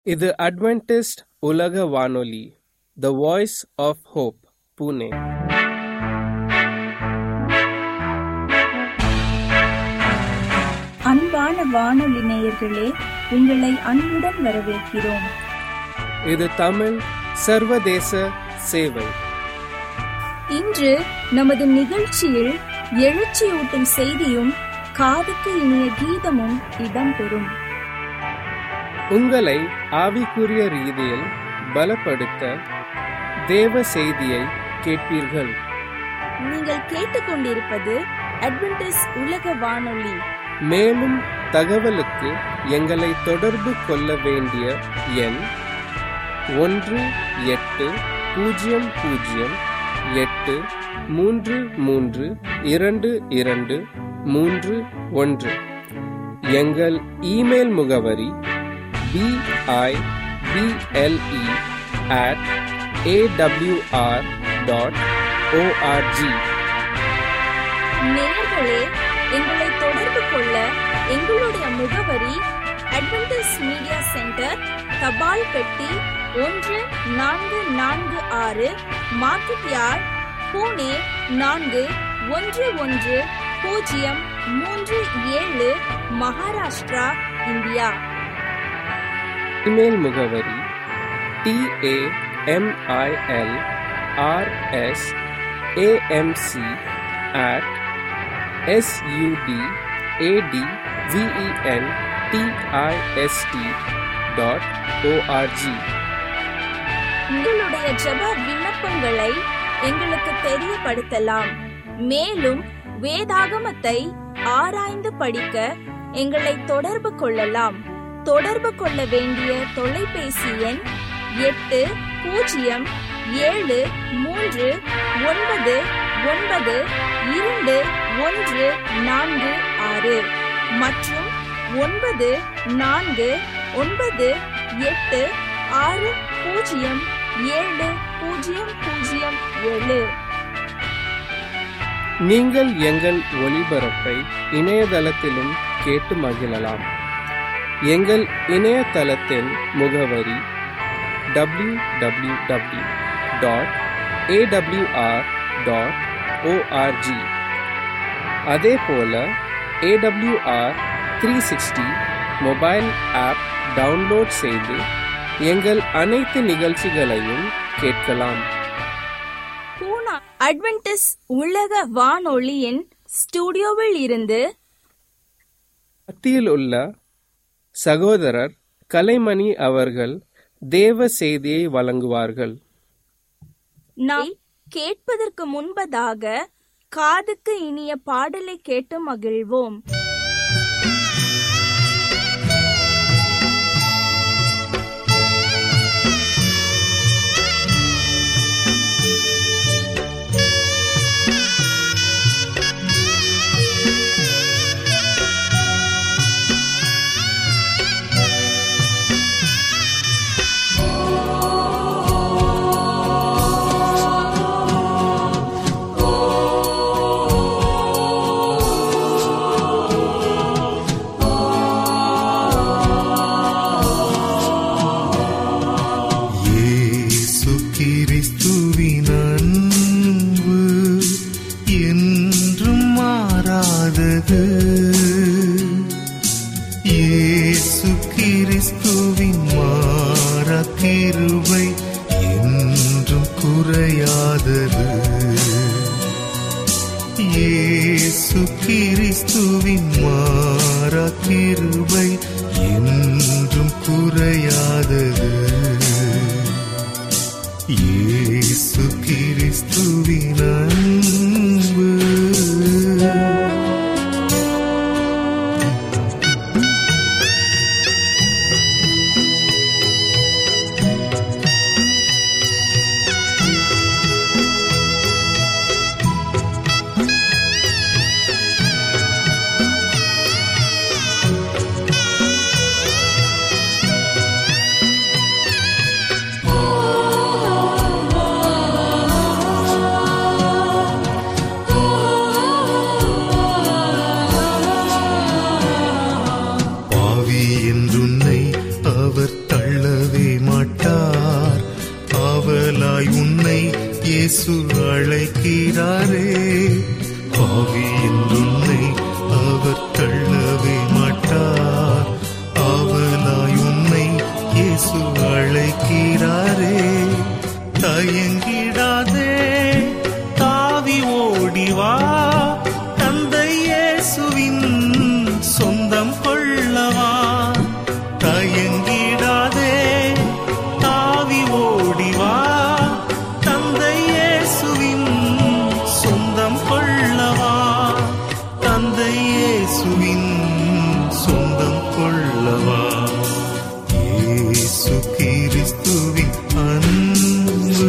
இது அட்வென்டிஸ்ட் உலக வானொலி the voice of hope Pune அன்பான வானொலி நேயர்களே உங்களை அன்புடன் வரவேற்கிறோம் இது தமிழ் சர்வதேச சேவை இன்று நமது நிகழ்ச்சியில் எழுச்சியூட்டும் செய்தியும் காதுக்கு இனிய கீதமும் இடம்பெறும் உங்களை ஆவிக்குரிய ரீதியில் பலப்படுத்த தேவ செய்தியை கேட்பீர்கள் நீங்கள் கேட்டுக்கொண்டிருப்பது அட்வென்டிஸ் உலக வானொலி மேலும் தகவலுக்கு எங்களை தொடர்பு கொள்ள வேண்டிய எண் ஒன்று எட்டு பூஜ்ஜியம் பூஜ்ஜியம் எட்டு மூன்று மூன்று இரண்டு இரண்டு மூன்று ஒன்று எங்கள் இமெயில் முகவரி BIPLE at AWR dot ORG நேயர்களே எங்களை தொடர்பு கொள்ள எங்களுடைய முகவரி அட்வென்டிஸ் மீடியா சென்டர் தபால் பெட்டி ஒன்று நான்கு நான்கு ஆறு மார்க்கெட் யார்ட் பூனே நான்கு ஒன்று ஒன்று பூஜ்ஜியம் மூன்று ஏழு மகாராஷ்டிரா இந்தியா இமெயில் முகவரி TAMIL RS AMC at SUD AD VEN DIST dot ORG உங்களுடைய ஜெப விண்ணப்பங்களை எங்களுக்கு தெரியப்படுத்தலாம் மேலும் வேதாகமத்தை ஆராய்ந்து படிக்க எங்களை தொடர்பு கொள்ளலாம் தொடர்பு கொள்ள வேண்டிய தொலைபேசி எண் எட்டு பூஜ்ஜியம் ஏழு மூன்று ஒன்பது ஒன்பது இரண்டு ஒன்று நான்கு ஆறு மற்றும் ஒன்பது நான்கு ஒன்பது எட்டு ஆறு பூஜ்ஜியம் ஏழு பூஜ்ஜியம் பூஜ்ஜியம் ஏழு நீங்கள் எங்கள் ஒளிபரப்பை இணையதளத்திலும் கேட்டு மகிழலாம் எங்கள் இணையதளத்தின் முகவரி W W W dot AWR dot ORG அதே போல AWR three sixty mobile app download செய்து எங்கள் அனைத்து நிகழ்ச்சிகளையும் கேட்கலாம் பூனா அட்வென்டிஸ் உலக வானொலியின் ஸ்டுடியோவில் இருந்து மத்தியில் உள்ள சகோதரர் கலைமணி அவர்கள் தேவ செய்தியை வழங்குவார்கள் நாம் கேட்பதற்கு முன்பதாக காதுக்கு இனிய பாடலை கேட்டு மகிழ்வோம் இயேசு கிறிஸ்துவின் அன்பு என்றும் மாறாதது இயேசு கிறிஸ்துவின் மாறா கிருபை என்றும் குறையாதது இயேசு கிறிஸ்துவின் மாறா கிருபை என்றும் குறையாதது இயேசு கிறிஸ்துவின் அன்பு Oh இயேசு அழைக்கிறாரே ஆவி என்றுன்னை அவர் தள்ளவே மாட்டார் ஆவலாய் உன்னை இயேசு அழைக்கிறாரே தயங்கிடாதே தாவி ஓடிவா தந்தை இயேசுவின் சொந்தம் கொள்ளவா தயங்கிடாதே தாவி ஓடிவா தந்தை இயேசுவின் சொந்தம் கொள்ளவா தந்தை இயேசுவின் சொந்தம் கொள்ளவா இயேசு கிறிஸ்துவின் அன்பு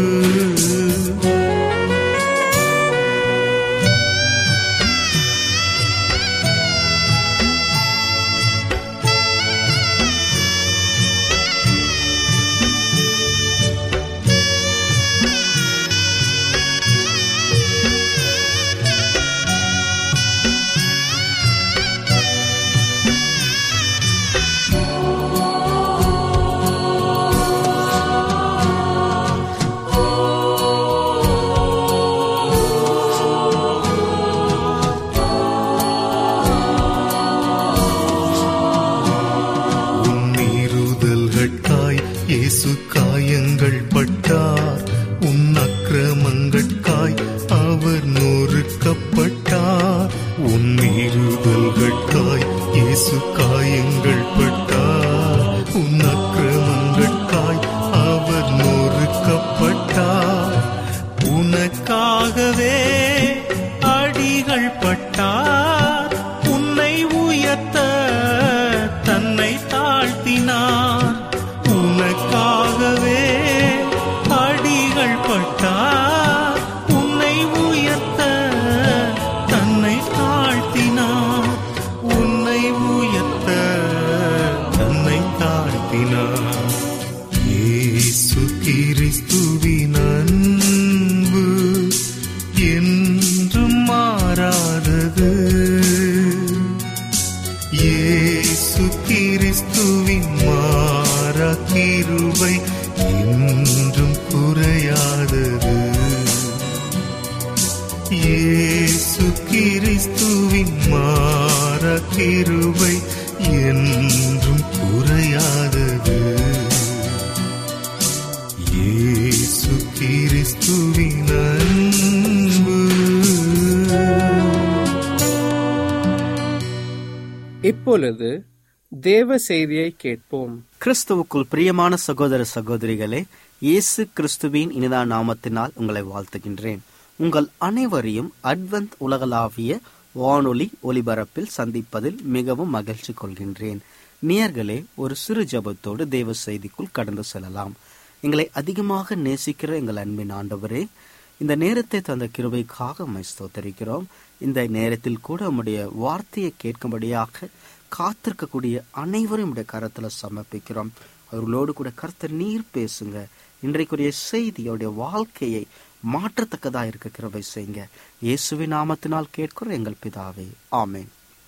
உன்னிருதல்கட்காய் இயேசு காயங்கள் பட்டார் உன் அக்கிரமங்கட்காய் அவர் நொறுக்கப்பட்டார் உன்னிருதல்கட்காய் இயேசு காயங்கள் பட்டார் உன் அக்கிரமங்கட்காய் அவர் நொறுக்கப்பட்டார் உனக்காகவே அடிகள் பட்டார் உன்னை உயர்த்த தன்னை தாழ்த்தினார் உனக்காகவே அடிகள் பட்டார் உன்னை உயர்த்த தன்னை தாழ்த்தினார் உன்னை உயர்த்த தன்னை தாழ்த்தினார் இயேசு கிறிஸ்துவின் அன்பு என்றும் மாறாதது இயேசு கிறிஸ்துவின் மாறா கிருபை என்றும் குறையாதது இயேசு கிறிஸ்துவின் மாறா கிருபை என்றும் குறையாதது இயேசு கிறிஸ்துவின் அன்பு இப்பொழுது தேவ செய்தியை கேட்போம் கிறிஸ்துவுக்குள் பிரியமான சகோதர சகோதரிகளே இயேசு கிறிஸ்துவின் இனிதான நாமத்தினால் உங்களை வாழ்த்துகின்றேன் உங்கள் அனைவரையும் அட்வந்த் உலகளாவிய வானொலி ஒலிபரப்பில் சந்திப்பதில் மிகவும் மகிழ்ச்சி கொள்கின்றேன் நேயர்களே ஒரு சிறு ஜெபத்தோடு தேவ செய்திக்குள் கடந்து செல்லலாம் எங்களை அதிகமாக நேசிக்கிற எங்கள் அன்பின் ஆண்டவரே இந்த நேரத்தை தந்த கிருபைக்காக உம்மை ஸ்தோத்தரிக்கிறோம் இந்த நேரத்தில் கூட உம்முடைய வார்த்தையை கேட்கும்படியாக காத்திருக்கக்கூடிய அனைவரும் உடைய கரத்துல சமர்ப்பிக்கிறோம் அவர்களோடு கூட கர்த்தர் நீர் பேசுங்க இன்றைக்குரிய செய்தி அவருடைய வாழ்க்கையை மாற்றத்தக்கதா இருக்க கிருபை செய்யுங்க இயேசுவின் நாமத்தினால் கேட்கிற எங்கள் பிதாவே ஆமென்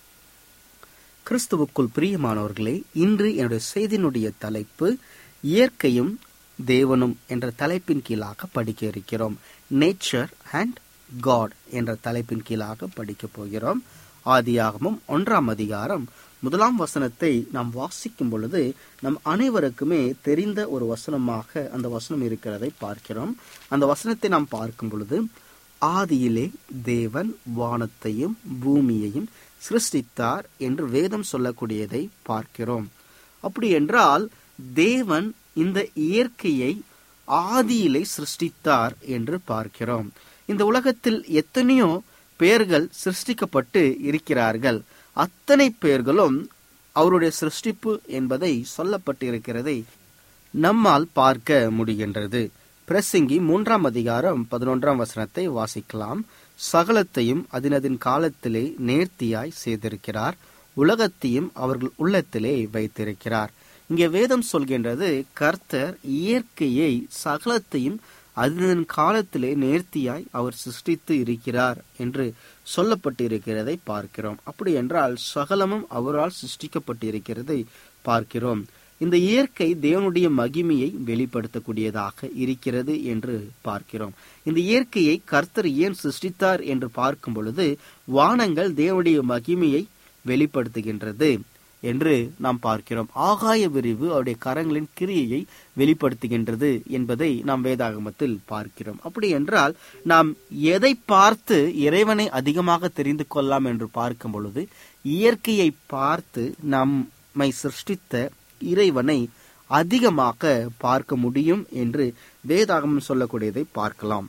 கிறிஸ்துவுக்குள் பிரியமானவர்களே இன்று என்னுடைய செய்தியினுடைய தலைப்பு இயற்கையும் தேவனும் என்ற தலைப்பின் கீழாக படிக்க இருக்கிறோம் நேச்சர் அண்ட் காட் என்ற தலைப்பின் கீழாக படிக்க போகிறோம் ஆதியாகமும் ஒன்றாம் அதிகாரம் முதலாம் வசனத்தை நாம் வாசிக்கும் பொழுது நம் அனைவருக்குமே தெரிந்த ஒரு வசனமாக அந்த வசனம் இருக்கிறதை பார்க்கிறோம் அந்த வசனத்தை நாம் பார்க்கும் பொழுது ஆதியிலே தேவன் வானத்தையும் பூமியையும் சிருஷ்டித்தார் என்று வேதம் சொல்லக்கூடியதை பார்க்கிறோம் அப்படி என்றால் தேவன் இந்த இயற்கையை ஆதியிலே சிருஷ்டித்தார் என்று பார்க்கிறோம் இந்த உலகத்தில் எத்தனையோ பெயர்கள் சிருஷ்டிக்கப்பட்டு இருக்கிறார்கள் அத்தனை பெயர்களும் அவருடைய சிருஷ்டிப்பு என்பதை சொல்லப்பட்டு இருக்கிறதை நம்மால் பார்க்க முடிகின்றது பிரசங்கி மூன்றாம் அதிகாரம் பதினொன்றாம் வசனத்தை வாசிக்கலாம் சகலத்தையும் அதினதின் காலத்திலே நேர்த்தியாய் செய்திருக்கிறார் உலகத்தையும் அவர்கள் உள்ளத்திலே வைத்திருக்கிறார் இங்கே வேதம் சொல்கின்றது கர்த்தர் இயற்கையை சகலத்தையும் அதன் காலத்திலே நேர்த்தியாய் அவர் சிருஷ்டித்து இருக்கிறார் என்று சொல்லப்பட்டு இருக்கிறதை பார்க்கிறோம் அப்படி என்றால் சகலமும் அவரால் சிருஷ்டிக்கப்பட்டு இருக்கிறதை பார்க்கிறோம் இந்த இயற்கை தேவனுடைய மகிமையை வெளிப்படுத்தக்கூடியதாக இருக்கிறது என்று பார்க்கிறோம் இந்த இயற்கையை கர்த்தர் ஏன் சிருஷ்டித்தார் என்று பார்க்கும் பொழுது வானங்கள் தேவனுடைய மகிமையை வெளிப்படுத்துகின்றது என்று நாம் பார்க்கிறோம் ஆகாய விரிவு அவருடைய கரங்களின் கிரியையை வெளிப்படுத்துகின்றது என்பதை நாம் வேதாகமத்தில் பார்க்கிறோம் அப்படி என்றால் நாம் எதை பார்த்து இறைவனை அதிகமாக தெரிந்து கொள்ளலாம் என்று பார்க்கும் பொழுது இயற்கையை பார்த்து நம்மை சிருஷ்டித்த இறைவனை அதிகமாக பார்க்க முடியும் என்று வேதாகமம் சொல்லக்கூடியதை பார்க்கலாம்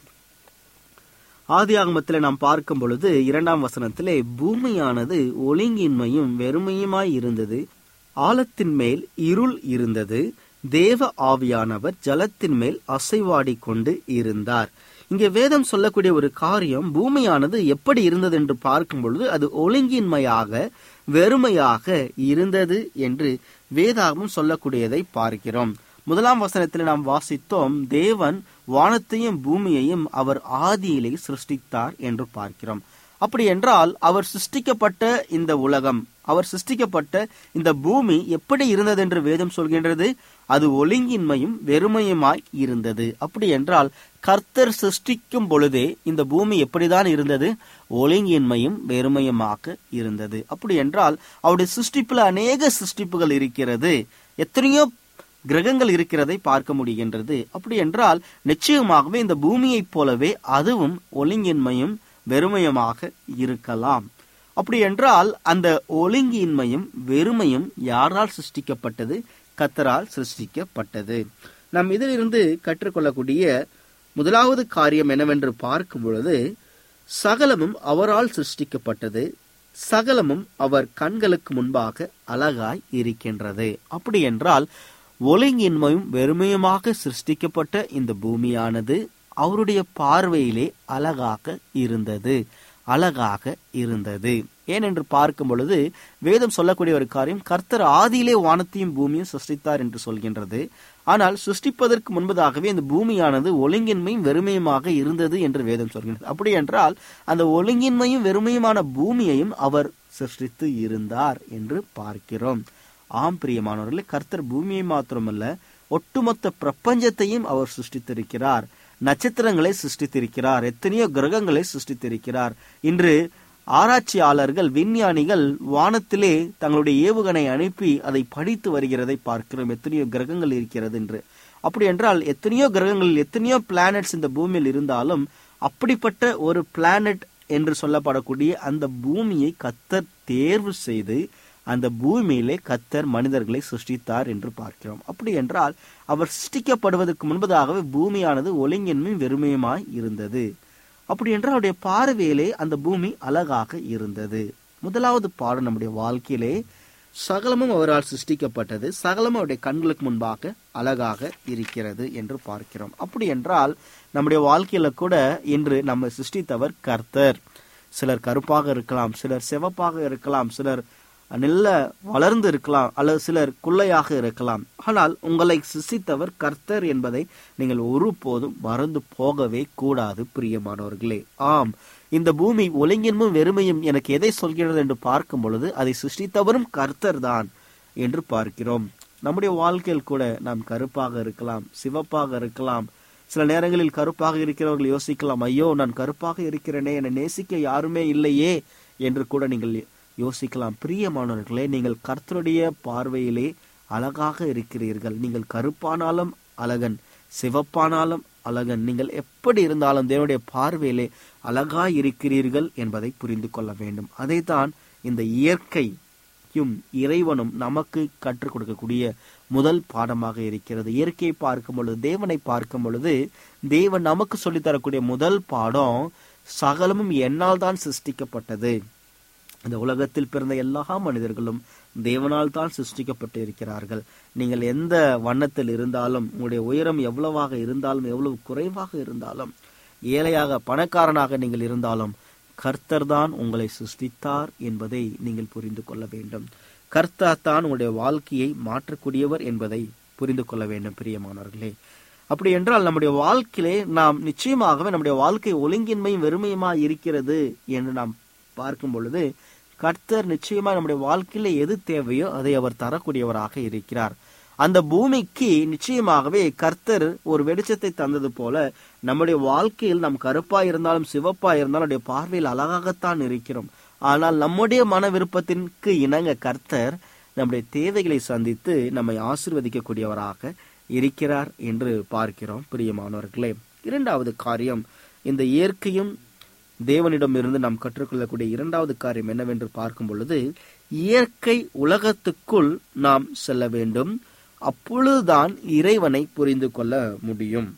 ஆதியாகமத்தில் நாம் பார்க்கும் பொழுது இரண்டாம் வசனத்திலே பூமியானது ஒழுங்கின்மையும் வெறுமையுமாய் இருந்தது ஆழத்தின் மேல் இருள் இருந்தது தேவ ஆவியானவர் ஜலத்தின் மேல் அசைவாடி கொண்டு இருந்தார் இங்கே வேதம் சொல்லக்கூடிய ஒரு காரியம் பூமியானது எப்படி இருந்தது என்று பார்க்கும் பொழுது அது ஒழுங்கின்மையாக வெறுமையாக இருந்தது என்று வேதாகமும் சொல்லக்கூடியதை பார்க்கிறோம் முதலாம் வசனத்தில் நாம் வாசித்தோம் தேவன் வானத்தையும் பூமியையும் அவர் ஆதியிலே சிருஷ்டித்தார் என்று பார்க்கிறோம் அப்படி என்றால் அவர் சிருஷ்டிக்கப்பட்ட இந்த உலகம் அவர் சிருஷ்டிக்கப்பட்ட இந்த பூமி எப்படி இருந்தது என்று வேதம் சொல்கின்றது அது ஒழுங்கின்மையும் வெறுமையுமாய் இருந்தது அப்படி என்றால் கர்த்தர் சிருஷ்டிக்கும் பொழுதே இந்த பூமி எப்படிதான் இருந்தது ஒழுங்கின்மையும் வெறுமையுமாக இருந்தது அப்படி என்றால் அவருடைய சிருஷ்டிப்புல அநேக சிருஷ்டிப்புகள் இருக்கிறது எத்தனையோ கிரகங்கள் இருக்கிறதை பார்க்க முடிகின்றது அப்படி என்றால் நிச்சயமாகவே இந்த பூமியைப் போலவே அதுவும் ஒழுங்கின்மையும் வெறுமையுமாக இருக்கலாம் அப்படி என்றால் அந்த ஒழுங்கின்மையும் வெறுமையும் யாரால் சிருஷ்டிக்கப்பட்டது கத்தரால் சிருஷ்டிக்கப்பட்டது நாம் இதிலிருந்து கற்றுக்கொள்ளக்கூடிய முதலாவது காரியம் என்னவென்று பார்க்கும் பொழுது சகலமும் அவரால் சிருஷ்டிக்கப்பட்டது சகலமும் அவர் கண்களுக்கு முன்பாக அழகாய் இருக்கின்றது அப்படி என்றால் ஒழுங்கின்மையும் வெறுமையுமாக சிருஷ்டிக்கப்பட்ட இந்த பூமியானது அவருடைய பார்வையிலே அழகாக இருந்தது அழகாக இருந்தது ஏனென்று பார்க்கும் பொழுது வேதம் சொல்லக்கூடிய ஒரு காரியம் கர்த்தர் ஆதியிலே வானத்தையும் பூமியும் சிருஷ்டித்தார் என்று சொல்கின்றது ஆனால் சிருஷ்டிப்பதற்கு முன்பதாகவே இந்த பூமியானது ஒழுங்கின்மையும் வெறுமையுமாக இருந்தது என்று வேதம் சொல்கின்றது அப்படி என்றால் அந்த ஒழுங்கின்மையும் வெறுமையுமான பூமியையும் அவர் சிருஷ்டித்து இருந்தார் என்று பார்க்கிறோம் ஆம் பிரியமானவர்களே கர்த்தர் பூமியை மாத்திரமல்ல ஒட்டுமொத்த பிரபஞ்சத்தையும் அவர் சிருஷ்டித்திருக்கிறார் நட்சத்திரங்களை சிருஷ்டித்திருக்கிறார் எத்தனையோ கிரகங்களை சிருஷ்டித்திருக்கிறார் இன்று ஆராய்ச்சியாளர்கள் விஞ்ஞானிகள் வானத்திலே தங்களுடைய ஏவுகணை அனுப்பி அதை படித்து வருகிறதை பார்க்கிறோம் எத்தனையோ கிரகங்கள் இருக்கிறது என்று அப்படி என்றால் எத்தனையோ கிரகங்களில் எத்தனையோ பிளானட்ஸ் இந்த பூமியில் இருந்தாலும் அப்படிப்பட்ட ஒரு பிளானட் என்று சொல்லப்படக்கூடிய அந்த பூமியை கத்தர் தேர்வு செய்து அந்த பூமியிலே கத்தர் மனிதர்களை சிருஷ்டித்தார் என்று பார்க்கிறோம் அப்படி என்றால் அவர் சிருஷ்டிக்கப்படுவதற்கு முன்பதாகவே பூமியானது ஒழுங்கின்மை வெறுமையுமாய் இருந்தது அப்படி என்றால் அவருடைய பார்வையிலே அந்த பூமி அழகாக இருந்தது முதலாவது பாடம் நம்முடைய வாழ்க்கையிலே சகலமும் அவரால் சிருஷ்டிக்கப்பட்டது சகலமும் அவருடைய கண்களுக்கு முன்பாக அழகாக இருக்கிறது என்று பார்க்கிறோம் அப்படி என்றால் நம்முடைய வாழ்க்கையில கூட இன்று நம்ம சிருஷ்டித்தவர் கர்த்தர் சிலர் கருப்பாக இருக்கலாம் சிலர் சிவப்பாக இருக்கலாம் சிலர் நல்ல வளர்ந்து இருக்கலாம் அல்லது சிலர் குள்ளையாக இருக்கலாம் ஆனால் உங்களை சிசித்தவர் கர்த்தர் என்பதை நீங்கள் ஒருபோதும் மறந்து போகவே கூடாது பிரியமானவர்களே ஆம் இந்த பூமி ஒழுங்கின்மும் வெறுமையும் எனக்கு எதை சொல்கிறது என்று பார்க்கும் பொழுது அதை சிருஷ்டித்தவரும் கர்த்தர் தான் என்று பார்க்கிறோம் நம்முடைய வாழ்க்கையில் கூட நாம் கருப்பாக இருக்கலாம் சிவப்பாக இருக்கலாம் சில நேரங்களில் கருப்பாக இருக்கிறவர்கள் யோசிக்கலாம் ஐயோ நான் கருப்பாக இருக்கிறேனே என்னை நேசிக்க யாருமே இல்லையே என்று கூட நீங்கள் யோசிக்கலாம் பிரியமானவர்களே நீங்கள் கர்த்தருடைய பார்வையிலே அழகாக இருக்கிறீர்கள் நீங்கள் கருப்பானாலும் அழகன் சிவப்பானாலும் அழகன் நீங்கள் எப்படி இருந்தாலும் தேவனுடைய பார்வையிலே அழகாய் இருக்கிறீர்கள் என்பதை புரிந்து கொள்ள வேண்டும் அதைத்தான் இந்த இயற்கையும் இறைவனும் நமக்கு கற்றுக் கொடுக்கக்கூடிய முதல் பாடமாக இருக்கிறது இயற்கையை பார்க்கும் பொழுது தேவனை பார்க்கும் பொழுது தேவன் நமக்கு சொல்லித் தரக்கூடிய முதல் பாடம் சகலமும் என்னால் தான் சிருஷ்டிக்கப்பட்டது இந்த உலகத்தில் பிறந்த எல்லா மனிதர்களும் தேவனால் தான் சிருஷ்டிக்கப்பட்டு இருக்கிறார்கள் நீங்கள் எந்த வண்ணத்தில் இருந்தாலும் உங்களுடைய உயரம் எவ்வளவாக இருந்தாலும் எவ்வளவு குறைவாக இருந்தாலும் ஏழையாக பணக்காரனாக நீங்கள் இருந்தாலும் கர்த்தர் தான் உங்களை சிருஷ்டித்தார் என்பதை நீங்கள் புரிந்து கொள்ள வேண்டும் கர்த்தர் தான் உங்களுடைய வாழ்க்கையை மாற்றக்கூடியவர் என்பதை புரிந்து கொள்ள வேண்டும் பிரியமானவர்களே அப்படி என்றால் நம்முடைய வாழ்க்கையிலே நாம் நிச்சயமாகவே நம்முடைய வாழ்க்கை ஒழுங்கின்மையும் வெறுமையுமா இருக்கிறது என்று நாம் பார்க்கும் பொழுது கர்த்தர் நிச்சயமா நம்முடைய வாழ்க்கையில எது தேவையோ அதை அவர் தரக்கூடியவராக இருக்கிறார் அந்த பூமிக்கு நிச்சயமாகவே கர்த்தர் ஒரு வெளிச்சத்தை தந்தது போல நம்முடைய வாழ்க்கையில் நம் கருப்பா இருந்தாலும் சிவப்பா இருந்தாலும் நம்முடைய பார்வையில் அழகாகத்தான் இருக்கிறோம் ஆனால் நம்முடைய மன விருப்பத்திற்கு இணங்க கர்த்தர் நம்முடைய தேவைகளை சந்தித்து நம்மை ஆசிர்வதிக்கக்கூடியவராக இருக்கிறார் என்று பார்க்கிறோம் பிரியமானவர்களே இரண்டாவது காரியம் இந்த இயற்கையும் தேவனிடம் இருந்து நாம் கற்றுக்கொள்ளக்கூடிய இரண்டாவது காரியம் என்னவென்று பார்க்கும் பொழுது இயற்கை உலகத்துக்குள் நாம் செல்ல வேண்டும் அப்பொழுதுதான் இறைவனை புரிந்து கொள்ள முடியும்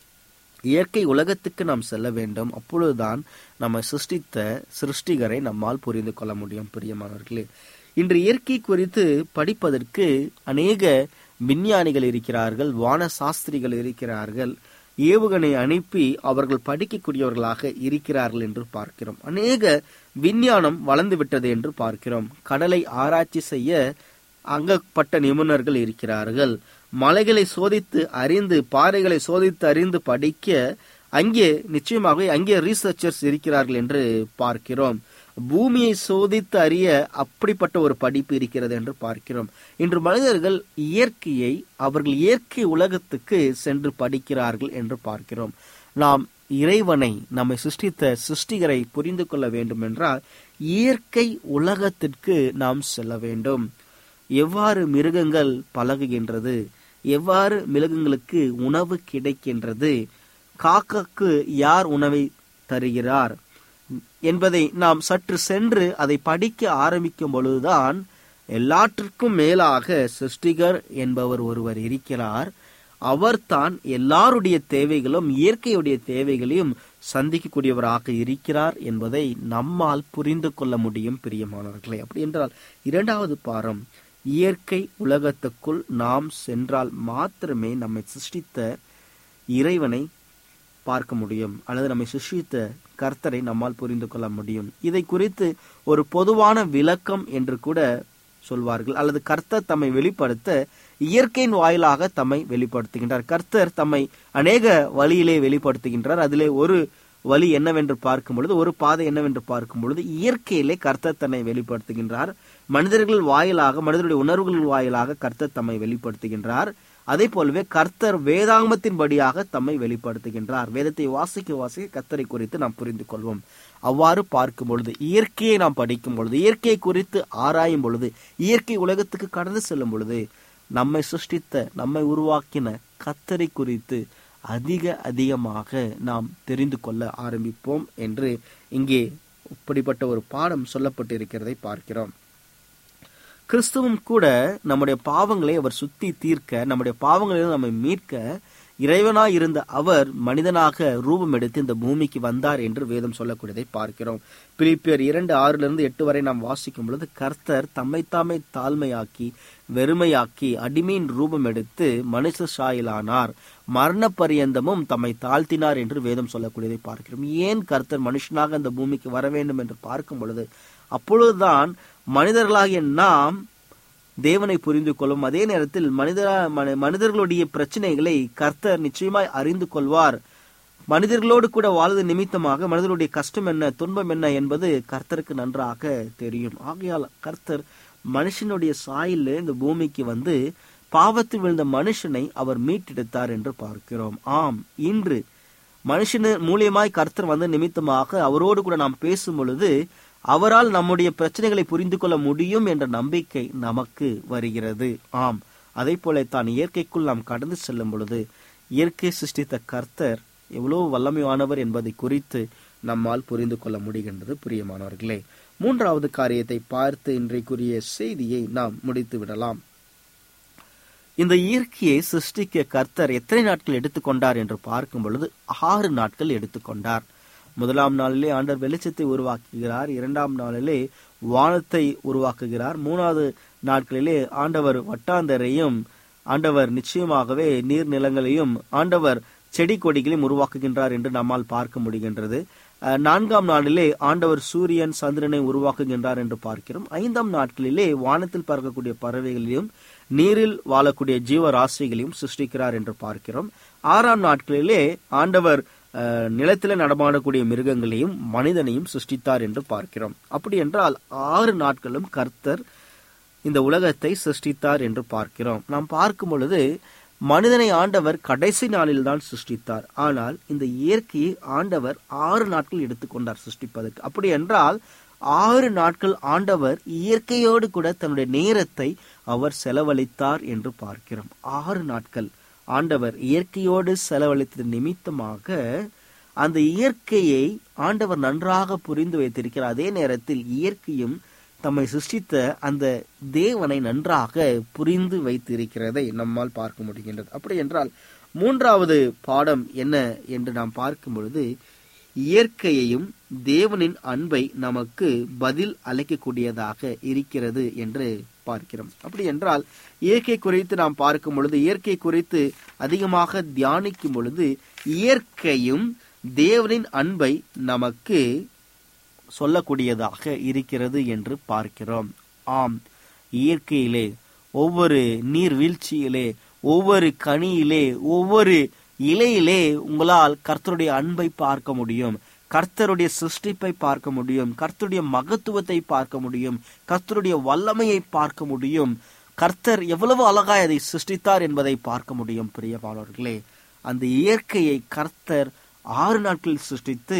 இயற்கை உலகத்துக்கு நாம் செல்ல வேண்டும் அப்பொழுதுதான் நம்ம சிருஷ்டித்த சிருஷ்டிகரை நம்மால் புரிந்து கொள்ள முடியும் பிரியமானவர்களே இன்று இயற்கை குறித்து படிப்பதற்கு அநேக விஞ்ஞானிகள் இருக்கிறார்கள் வான சாஸ்திரிகள் இருக்கிறார்கள் ஏவுகணை அனுப்பி அவர்கள் படிக்கக்கூடியவர்களாக இருக்கிறார்கள் என்று பார்க்கிறோம் அநேக விஞ்ஞானம் வளர்ந்து விட்டது என்று பார்க்கிறோம் கடலை ஆராய்ச்சி செய்ய அங்கப்பட்ட நிபுணர்கள் இருக்கிறார்கள் மலைகளை சோதித்து அறிந்து பாறைகளை சோதித்து அறிந்து படிக்க அங்கே நிச்சயமாக அங்கே ரீசர்ச்சர்ஸ் இருக்கிறார்கள் என்று பார்க்கிறோம் பூமியை சோதித்து அறிய அப்படிப்பட்ட ஒரு படிப்பு இருக்கிறது என்று பார்க்கிறோம் இன்று மனிதர்கள் இயற்கையை அவர்கள் இயற்கை உலகத்துக்கு சென்று படிக்கிறார்கள் என்று பார்க்கிறோம் நாம் இறைவனை நம்மை சிருஷ்டித்த சிருஷ்டிகரை புரிந்து கொள்ள வேண்டும் என்றால் இயற்கை உலகத்திற்கு நாம் செல்ல வேண்டும் எவ்வாறு மிருகங்கள் பழகுகின்றது எவ்வாறு மிருகங்களுக்கு உணவு கிடைக்கின்றது காக்காக்கு யார் உணவை தருகிறார் என்பதை நாம் சற்று சென்று அதை படிக்க ஆரம்பிக்கும் பொழுதுதான் எல்லாற்றிற்கும் மேலாக சிருஷ்டிகர் என்பவர் ஒருவர் இருக்கிறார் அவர்தான் எல்லாருடைய தேவைகளும் இயற்கையுடைய தேவைகளையும் சந்திக்கக்கூடியவராக இருக்கிறார் என்பதை நம்மால் புரிந்து கொள்ள முடியும் பிரியமானவர்களே அப்படி என்றால் இரண்டாவது பாரம் இயற்கை உலகத்துக்குள் நாம் சென்றால் மாத்திரமே நம்மை சிருஷ்டித்த இறைவனை பார்க்க முடியும் அல்லது நம்மை சிருஷ்டித்த கர்த்தரை நம்மால் புரிந்து கொள்ள முடியும் இதை குறித்து ஒரு பொதுவான விளக்கம் என்று கூட சொல்வார்கள் அல்லது கர்த்தர் தம்மை வெளிப்படுத்த இயற்கையின் வாயிலாக தம்மை வெளிப்படுத்துகின்றார் கர்த்தர் தம்மை அநேக வழியிலே வெளிப்படுத்துகின்றார் அதிலே ஒரு வழி என்னவென்று பார்க்கும் பொழுது ஒரு பாதை என்னவென்று பார்க்கும் பொழுது இயற்கையிலே கர்த்தர் தன்னை வெளிப்படுத்துகின்றார் மனிதர்கள் வாயிலாக மனிதருடைய உணர்வுகள் வாயிலாக கர்த்தர் தம்மை வெளிப்படுத்துகின்றார் அதே போலவே கர்த்தர் வேதாங்கத்தின் படியாக தம்மை வெளிப்படுத்துகின்றார் வேதத்தை வாசிக்க வாசிக்க கர்த்தரை குறித்து நாம் புரிந்து கொள்வோம் அவ்வாறு பார்க்கும் பொழுது இயற்கையை நாம் படிக்கும் பொழுது இயற்கையை குறித்து ஆராயும் பொழுது இயற்கை உலகத்துக்கு கடந்து செல்லும் பொழுது நம்மை சிருஷ்டித்த நம்மை உருவாக்கின கத்தரை குறித்து அதிக அதிகமாக நாம் தெரிந்து கொள்ள ஆரம்பிப்போம் என்று இங்கே இப்படிப்பட்ட ஒரு பாடம் சொல்லப்பட்டிருக்கிறதை பார்க்கிறோம் கிறிஸ்துவும் கூட நம்முடைய பாவங்களை அவர் சுத்தி தீர்க்க நம்முடைய பாவங்களிலிருந்து நம்மை மீட்க இறைவனாய் இருந்த அவர் மனிதனாக ரூபம் எடுத்து இந்த பூமிக்கு வந்தார் என்று வேதம் சொல்லக்கூடியதை பார்க்கிறோம் பிலிப்பியர் இரண்டு ஆறுல இருந்து எட்டு வரை நாம் வாசிக்கும் பொழுது கர்த்தர் தம்மைத்தாமே தாழ்மையாக்கி வெறுமையாக்கி அடிமையின் ரூபம் எடுத்து மனுஷ சாயலானார் மரண பரியந்தமும் தம்மை தாழ்த்தினார் என்று வேதம் சொல்லக்கூடியதை பார்க்கிறோம் ஏன் கர்த்தர் மனுஷனாக இந்த பூமிக்கு வர வேண்டும் என்று பார்க்கும் பொழுது அப்பொழுதுதான் மனிதர்களாகிய நாம் தேவனை புரிந்து கொள்ளும் அதே நேரத்தில் மனித மனிதர்களுடைய பிரச்சனைகளை கர்த்தர் நிச்சயமாய் அறிந்து கொள்வார் மனிதர்களோடு கூட வாழ்வது நிமித்தமாக மனிதர்களுடைய கஷ்டம் என்ன துன்பம் என்ன என்பது கர்த்தருக்கு நன்றாக தெரியும் ஆகையால் கர்த்தர் மனுஷனுடைய சாயில இந்த பூமிக்கு வந்து பாவத்தில் விழுந்த மனுஷனை அவர் மீட்டெடுத்தார் என்று பார்க்கிறோம் ஆம் இன்று மனுஷன் மூலியமாய் கர்த்தர் வந்த நிமித்தமாக அவரோடு கூட நாம் பேசும் பொழுது அவரால் நம்முடைய பிரச்சனைகளை புரிந்து கொள்ள முடியும் என்ற நம்பிக்கை நமக்கு வருகிறது ஆம் அதே போல தான் இயற்கைக்குள் நாம் கடந்து செல்லும் பொழுது இயற்கை சிருஷ்டித்த கர்த்தர் எவ்வளவு வல்லமையானவர் என்பதை குறித்து நம்மால் புரிந்து கொள்ள முடிகின்றது பிரியமானவர்களே மூன்றாவது காரியத்தை பார்த்து இன்றைக்குரிய செய்தியை நாம் முடித்து விடலாம் இந்த இயற்கையை சிருஷ்டிக்க கர்த்தர் எத்தனை நாட்கள் எடுத்துக்கொண்டார் என்று பார்க்கும் பொழுது ஆறு நாட்கள் எடுத்துக்கொண்டார் முதலாம் நாளிலே ஆண்டவர் வெளிச்சத்தை உருவாக்குகிறார் இரண்டாம் நாளிலே வானத்தை உருவாக்குகிறார் மூணாவது நாட்களிலே ஆண்டவர் வட்டாந்தரையும் ஆண்டவர் நிச்சயமாகவே நீர்நிலங்களையும் ஆண்டவர் செடி கொடிகளையும் உருவாக்குகின்றார் என்று நம்மால் பார்க்க முடிகின்றது நான்காம் நாளிலே ஆண்டவர் சூரியன் சந்திரனை உருவாக்குகின்றார் என்று பார்க்கிறோம் ஐந்தாம் நாட்களிலே வானத்தில் பறக்கக்கூடிய பறவைகளையும் நீரில் வாழக்கூடிய ஜீவராசிகளையும் சிருஷ்டிக்கிறார் என்று பார்க்கிறோம் ஆறாம் நாட்களிலே ஆண்டவர் நிலத்தில் நடமாடக்கூடிய மிருகங்களையும் மனிதனையும் சிருஷ்டித்தார் என்று பார்க்கிறோம் அப்படி என்றால் ஆறு நாட்களும் கர்த்தர் இந்த உலகத்தை சிருஷ்டித்தார் என்று பார்க்கிறோம் நாம் பார்க்கும் பொழுது மனிதனை ஆண்டவர் கடைசி நாளில் தான் சிருஷ்டித்தார் ஆனால் இந்த இயற்கையை ஆண்டவர் ஆறு நாட்கள் எடுத்துக்கொண்டார் சிருஷ்டிப்பதற்கு அப்படி என்றால் ஆறு நாட்கள் ஆண்டவர் இயற்கையோடு கூட தன்னுடைய நேரத்தை அவர் செலவழித்தார் என்று பார்க்கிறோம் ஆறு நாட்கள் ஆண்டவர் இயற்கையோடு செலவழித்தது நிமித்தமாக அந்த இயற்கையை ஆண்டவர் நன்றாக புரிந்து வைத்திருக்கிறார் அதே நேரத்தில் இயற்கையும் தம்மை சிருஷ்டித்த அந்த தேவனை நன்றாக புரிந்து வைத்திருக்கிறதை நம்மால் பார்க்க முடிகின்றது அப்படி என்றால் மூன்றாவது பாடம் என்ன என்று நாம் பார்க்கும் பொழுது இயற்கையையும் தேவனின் அன்பை நமக்கு பதில் அளிக்கக்கூடியதாக இருக்கிறது என்று பார்க்கிறோம் அப்படி என்றால் இயற்கை குறித்து நாம் பார்க்கும் பொழுது இயற்கை குறித்து அதிகமாக தியானிக்கும் பொழுது இயற்கையும் தேவனின் அன்பை நமக்கு சொல்லக்கூடியதாக இருக்கிறது என்று பார்க்கிறோம் ஆம் இயற்கையிலே ஒவ்வொரு நீர்வீழ்ச்சியிலே ஒவ்வொரு கனியிலே ஒவ்வொரு இலையிலே உங்களால் கர்த்தருடைய அன்பை பார்க்க முடியும் கர்த்தருடைய சிருஷ்டிப்பை பார்க்க முடியும் கர்த்தருடைய மகத்துவத்தை பார்க்க முடியும் கர்த்தருடைய வல்லமையை பார்க்க முடியும் கர்த்தர் எவ்வளவு அழகாய் அதை சிருஷ்டித்தார் என்பதை பார்க்க முடியும் பிரியமானவர்களே அந்த இயற்கையை கர்த்தர் ஆறு நாட்களில் சிருஷ்டித்து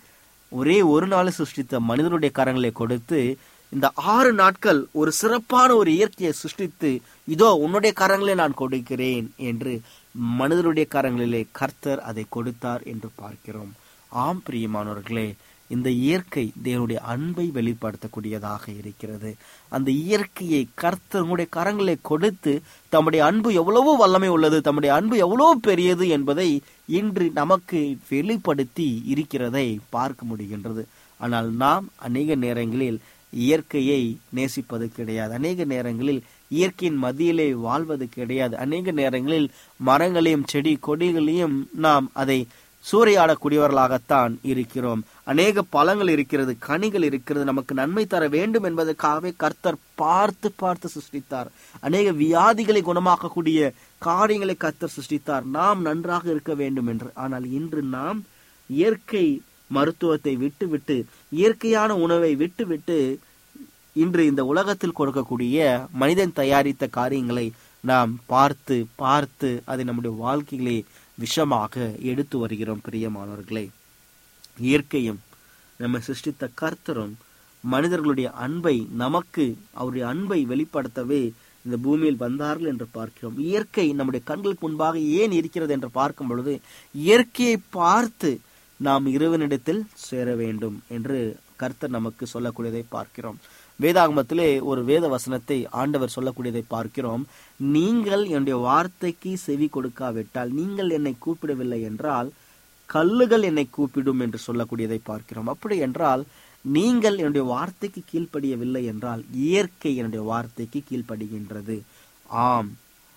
ஒரே ஒரு நாள் சிருஷ்டித்த மனிதனுடைய கரங்களை கொடுத்து இந்த ஆறு நாட்கள் ஒரு சிறப்பான ஒரு இயற்கையை சிருஷ்டித்து இதோ உன்னுடைய கரங்களை நான் கொடுக்கிறேன் என்று மனிதனுடைய கரங்களிலே கர்த்தர் அதை கொடுத்தார் என்று பார்க்கிறோம் ஆம் பிரியமானவர்களே இந்த இயற்கை தேவனுடைய அன்பை வெளிப்படுத்தக்கூடியதாக இருக்கிறது அந்த இயற்கையை கர்த்தருடைய கரங்களை கொடுத்து தம்முடைய அன்பு எவ்வளவோ வல்லமை உள்ளது தம்முடைய அன்பு எவ்வளவு பெரியது என்பதை இன்று நமக்கு வெளிப்படுத்தி இருக்கிறதை பார்க்க முடிகின்றது ஆனால் நாம் அநேக நேரங்களில் இயற்கையை நேசிப்பது கிடையாது அநேக நேரங்களில் இயற்கையின் மத்தியிலே வாழ்வது கிடையாது அநேக நேரங்களில் மரங்களையும் செடி கொடிகளையும் நாம் அதை சூறையாடக்கூடியவர்களாகத்தான் இருக்கிறோம் அநேக பழங்கள் இருக்கிறது கனிகள் இருக்கிறது நமக்கு நன்மை தர வேண்டும் என்பதற்காகவே கர்த்தர் பார்த்து பார்த்து சிருஷ்டித்தார் அநேக வியாதிகளை குணமாக்கக்கூடிய காரியங்களை கர்த்தர் சிருஷ்டித்தார் நாம் நன்றாக இருக்க வேண்டும் என்று ஆனால் இன்று நாம் இயற்கை மருத்துவத்தை விட்டுவிட்டு இயற்கையான உணவை விட்டுவிட்டு இன்று இந்த உலகத்தில் கொடுக்கக்கூடிய மனிதன் தயாரித்த காரியங்களை நாம் பார்த்து பார்த்து அதை நம்முடைய வாழ்க்கையிலே விஷமாக எடுத்து வருகிறோம் பிரியமானவர்களே இயற்கையும் நம்ம சிருஷ்டித்த கர்த்தரும் மனிதர்களுடைய அன்பை நமக்கு அவருடைய அன்பை வெளிப்படுத்தவே இந்த பூமியில் வந்தார்கள் என்று பார்க்கிறோம் இயற்கை நம்முடைய கண்களுக்கு முன்பாக ஏன் இருக்கிறது என்று பார்க்கும் பொழுது இயற்கையை பார்த்து நாம் இறைவனிடத்தில் சேர வேண்டும் என்று கர்த்தர் நமக்கு சொல்லக்கூடியதை பார்க்கிறோம் வேதாகமத்திலே ஒரு வேத வசனத்தை ஆண்டவர் சொல்லக்கூடியதை பார்க்கிறோம் நீங்கள் என்னுடைய வார்த்தைக்கு செவி கொடுக்காவிட்டால் நீங்கள் என்னை கூப்பிடவில்லை என்றால் கல்லுகள் என்னை கூப்பிடும் என்று சொல்லக்கூடியதை பார்க்கிறோம் அப்படி என்றால் நீங்கள் என்னுடைய வார்த்தைக்கு கீழ்ப்படியவில்லை என்றால் இயற்கை என்னுடைய வார்த்தைக்கு கீழ்ப்படுகின்றது ஆம்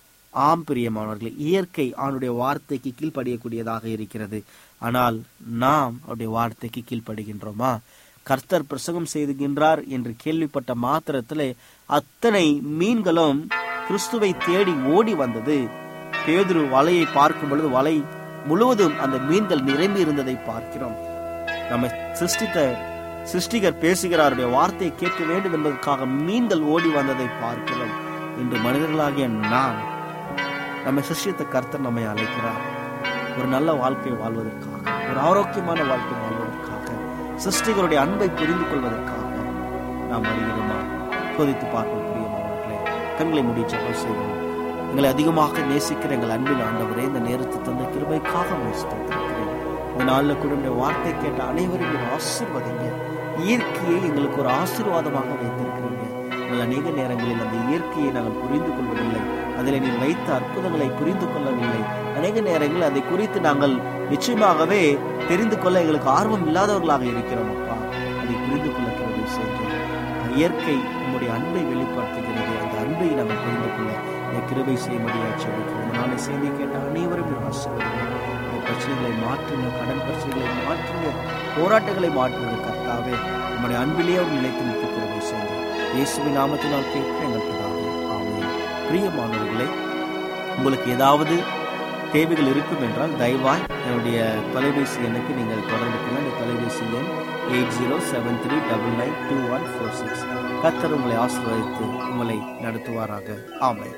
ஆம் பிரியமானவர்களே இயற்கை அவனுடைய வார்த்தைக்கு கீழ்ப்படியக்கூடியதாக இருக்கிறது ஆனால் நாம் அவருடைய வார்த்தைக்கு கீழ்ப்படுகின்றோமா கர்த்தர் பிரசங்கம் செய்துகின்றார் என்று கேள்விப்பட்ட மாத்திரத்திலே அத்தனை மீன்களும் கிறிஸ்துவை தேடி ஓடி வந்தது பேதுரு வலையை பார்க்கும் பொழுது வலை முழுவதும் அந்த மீன்கள் நிரம்பி இருந்ததை பார்க்கிறோம் நம்ம சிருஷ்டித்த சிருஷ்டிகர் பேசுகிறாருடைய வார்த்தையை கேட்க வேண்டும் என்பதற்காக மீன்கள் ஓடி வந்ததை பார்க்கிறோம் இன்று மனிதர்களாகிய நாம் நம்மை சிருஷ்டித்த கர்த்தர் நம்மை அழைக்கிறார் ஒரு நல்ல வாழ்க்கை வாழ்வதற்காக ஒரு ஆரோக்கியமான வாழ்க்கை வாழ்வதற்காக சிருஷ்டிகருடைய அன்பை புரிந்து கொள்வதற்காக நாம் வருகிறோமா சோதித்து பார்ப்போம் பிரியமானவர்களே கண்களை மூடி ஜெபம் செய்வோம் எங்களை அதிகமாக நேசிக்கிற எங்கள் அன்பின் ஆண்டவரே இந்த நேரத்தை தந்த கிருபைக்காக நேசித்திருக்கிறேன் இந்த நாளில் கூட இந்த வார்த்தை கேட்ட அனைவரும் நீர் ஆசீர்வதிங்க இயற்கையை எங்களுக்கு ஒரு ஆசீர்வாதமாக வைத்திருக்கிறீங்க எங்கள் அநேக நேரங்களில் அந்த இயற்கையை நாங்கள் புரிந்து கொள்வதில்லை அதில் நீர் வைத்த அற்புதங்களை புரிந்து கொள்ளவில்லை அநேக நேரங்களில் அதை குறித்து நாங்கள் நிச்சயமாகவே தெரிந்து கொள்ள எங்களுக்கு ஆர்வம் இல்லாதவர்களாக இருக்கிறோம் அப்பா அதை புரிந்து கொள்ள கிருபை செய்கிறோம் இயற்கை உங்களுடைய அன்பை வெளிப்படுத்துகிறது அந்த அன்பை நாங்கள் புரிந்து கொள்ள இந்த கிருபை செய்யும்படியாக சொல்லிக்கிறோம் நாளை செய்தி கேட்ட அனைவரும் நீர் ஆசீர்வதிங்க இந்த பிரச்சனைகளை மாற்றுங்க கடன் பிரச்சனைகளை மாற்றுங்க போராட்டங்களை மாற்றுங்க கர்த்தாவே நம்முடைய அன்பிலேயே அவர் நிலைத்து நிற்க கிருபை செய்யுங்க இயேசுவின் நாமத்தினால் கேட்க எங்கள் பிதாவே ஆமென் பிரியமானவர்களே உங்களுக்கு ஏதாவது தேவைகள் இருக்கும் என்றால் தயவாய் என்னுடைய தொலைபேசி எண்ணுக்கு நீங்கள் தொடர்பு கொள்ள இந்த தொலைபேசி எண் eight zero seven three double nine two one four six கத்தர் உங்களை ஆசீர்வதித்து உங்களை நடத்துவாராக ஆமென்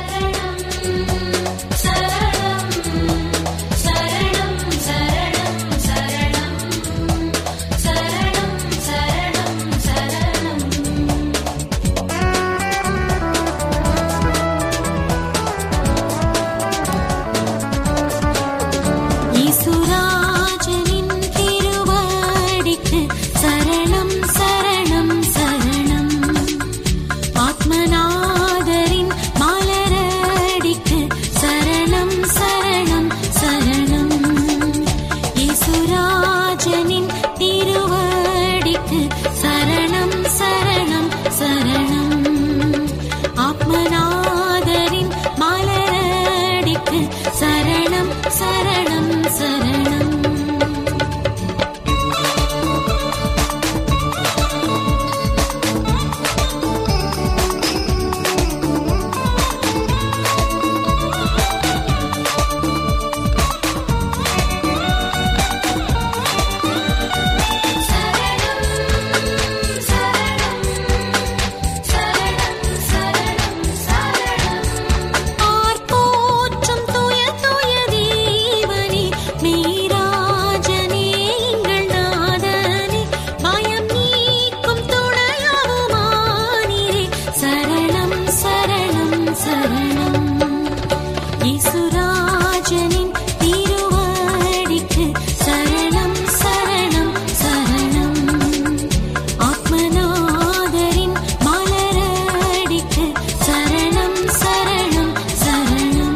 ஈசுராஜனின் திருவடிக்கு சரணம் சரணம் சரணம் ஆத்மநாதரின் மலரடிக்கு சரணம் சரணம் சரணம் ஈசுராஜனின் திருவடிக்கு சரணம் சரணம் சரணம் ஆத்மநாதரின் மலரடிக்கு சரணம் சரணம் சரணம் ஆர்ப்போற்றும் தூய தூய தேவனே மெய்ராஜனே எங்கள் நாதனே பயம் நீக்கும் துணையாவுமானீரே சரணம் சரணம் சரணம் இசுராஜனின் திருவடிக்கு சரணம் சரணம் சரணம் ஆத்மநாதரின் மலரடிக்கு சரணம் சரணம் சரணம்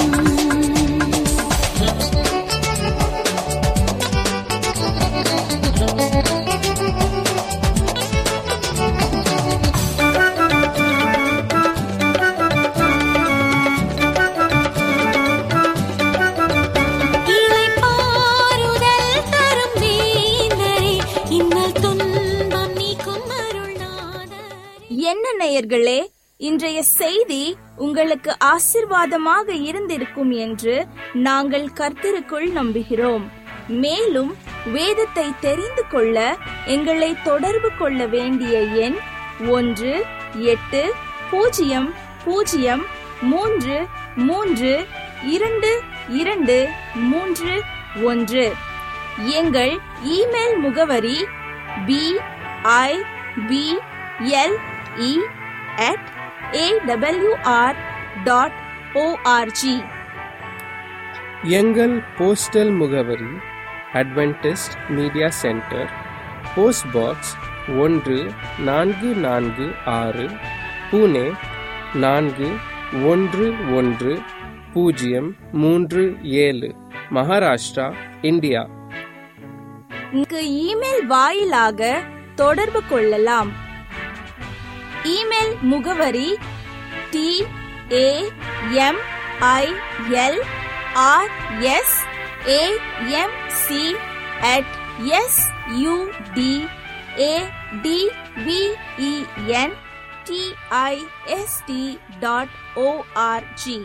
இளைப்பாறுதல் தரும் வேந்தரே இன்னல் துன்பம் நீக்கும் அருள்நாதரே என்ன நேயர்களே இன்றைய செய்தி உங்களுக்கு ஆசிர்வாதமாக இருந்திருக்கும் என்று நாங்கள் கர்த்தருக்குள் நம்புகிறோம் மேலும் வேதத்தை தெரிந்து கொள்ள எங்களை தொடர்பு கொள்ள வேண்டிய எண் ஒன்று எட்டு பூஜ்ஜியம் பூஜ்ஜியம் மூன்று மூன்று இரண்டு இரண்டு மூன்று ஒன்று எங்கள் இமெயில் முகவரி B I P L E at AWR dot ORG எங்கள் போஸ்டல் முகவரி Adventist media centre post box ஒன்று நான்கு நான்கு ஆறு புனே நான்கு ஒன்று ஒன்று பூஜ்ஜியம் மூன்று ஏழு மகாராஷ்டிரா இந்தியா இங்கு இமெயில் வாயிலாக தொடர்பு கொள்ளலாம் இமெயில் முகவரி T A M I L R S A M C at S U D A D V E N D I S T dot ORG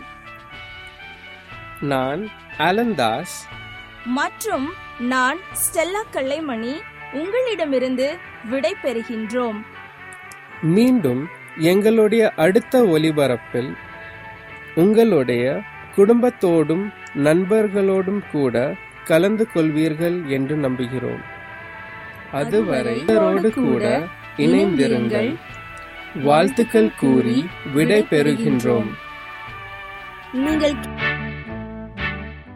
நான் அலந்தாஸ் மற்றும் நான் ஸ்டெல்லா கல்லைமணி உங்களிடமிருந்து விடை பெறுகின்றோம் மீண்டும் எங்களுடைய அடுத்த ஒலிபரப்பில் உங்களுடைய குடும்பத்தோடும் நண்பர்களோடும் கூட கலந்து கொள்வீர்கள் என்று நம்புகிறோம் அதுவரை இவரோடு கூட இணைந்திருங்கள் வாழ்த்துக்கள் கூறி விடை பெறுகின்றோம் நீங்கள்